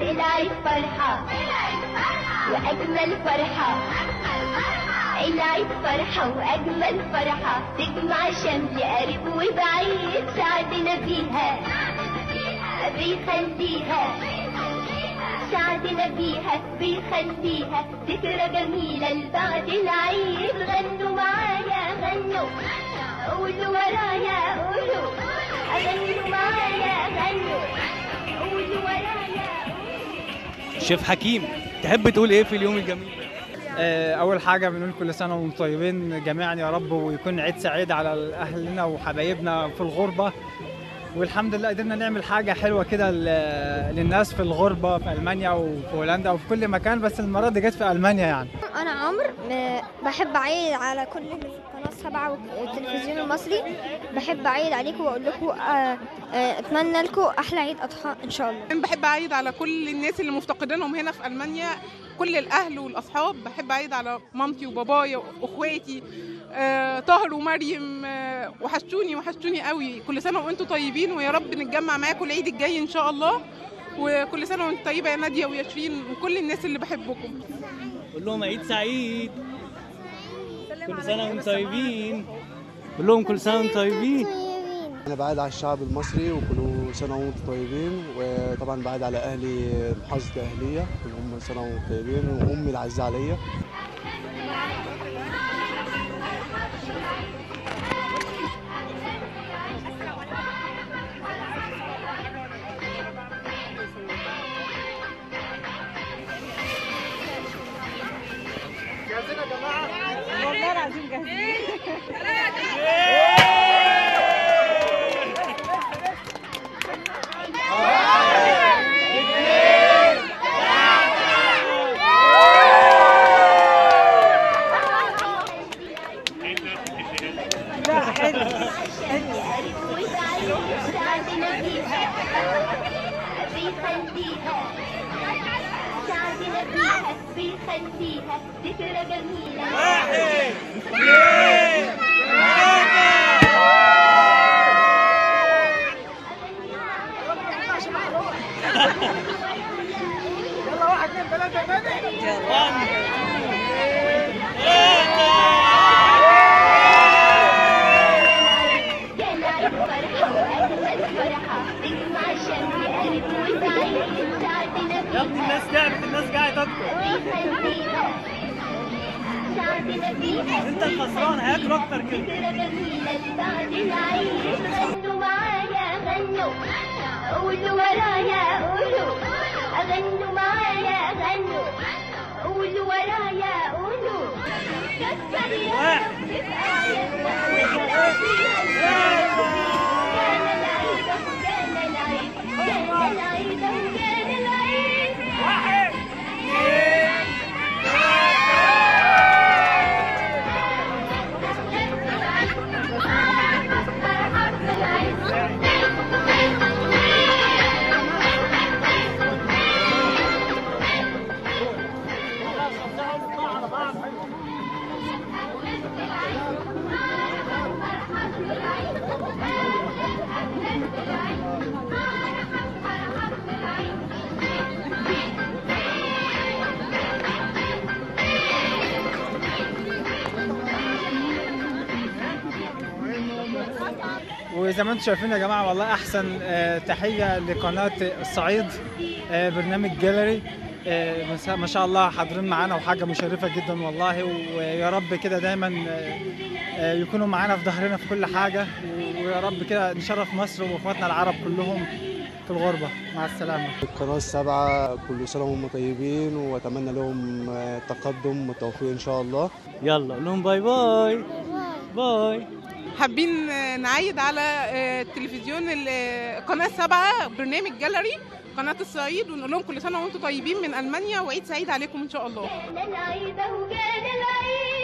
العيد فرحة وأجمل فرحة العيد فرحة وأجمل فرحة تجمع شمل قريب وبعيد سعدنا بيها بيخليها سعدنا بيها بيخليها ذكرى جميلة لبعد العيد غنوا معايا غنوا قولوا ورايا قولوا غنوا معايا غنوا قولوا ورايا شيف حكيم تحب تقول ايه في اليوم الجميل ده؟ آه، أول حاجة بنقول كل سنة وانتم طيبين جميعا يا رب ويكون عيد سعيد على أهلنا وحبايبنا في الغربة والحمد لله قدرنا نعمل حاجة حلوة كده ل- للناس في الغربة في ألمانيا وفي هولندا وفي كل مكان بس المرة دي جت في ألمانيا يعني أنا عمرو م- بحب أعيد على كل اللي في القناة السبعة والتلفزيون المصري بحب أعيد عليكم وأقول لكم آه، آه، أتمنى لكم أحلى عيد أضحى إن شاء الله أنا بحب أعيد على كل الناس اللي مفتقدينهم هنا في ألمانيا كل الأهل والأصحاب بحب أعيد على مامتي وبابايا وأخواتي آه، طاهر ومريم آه، وحشتوني وحشتوني قوي كل سنة وأنتم طيبين ويا رب نتجمع معاكم العيد الجاي إن شاء الله وكل سنة وأنتم طيبة يا نادية وياسمين وكل الناس اللي بحبكم قول لهم عيد سعيد كل سنه وانتم طيبين قول لهم كل سنه وانتم طيبين أنا بعيد على الشعب المصري وكل سنة وأنتم طيبين وطبعا بعيد على أهلي محافظة الأهلية كل هم سنة وأنتم طيبين وأمي العزيزة عليا سعدنا بيها بيخليها سعدنا بيها بيخليها ذكرى جميلة يا العيد فرحة وأجمل فرحة تجمع شمل قريب وبعيد سعدنا يا ابني الناس تعبت الناس قاعده تاكل بيخليها سعدنا بيها انت الخسران هياكلوا اكتر كده ذكرى جميلة لبعد العيد غنوا معايا غنوا قولوا ورايا قولوا غنوا معايا غنوا قولوا ورايا قولوا كسر يا رب في آياتنا كان العيد كان العيد كان العيد كان العيد واحد وزي ما انتم شايفين يا جماعه والله احسن آه، تحيه لقناه الصعيد آه، برنامج جاليري آه، مس- ما شاء الله حاضرين معانا وحاجه مشرفه جدا والله ويا رب كده دايما آه، آه، يكونوا معانا في ظهرنا في كل حاجه ويا رب كده نشرف مصر واخواتنا العرب كلهم في الغربه مع السلامه القناة السبعة كل سنة وهم طيبين وأتمنى لهم التقدم والتوفيق إن شاء الله يلا قول لهم باي باي باي حابين آه، نعيد على آه، التلفزيون ال- آه، قناة سبعة برنامج جاليري قناة الصعيد ونقول لهم كل سنة وانتم طيبين من ألمانيا وعيد سعيد عليكم إن شاء الله كان العيد وكان العيد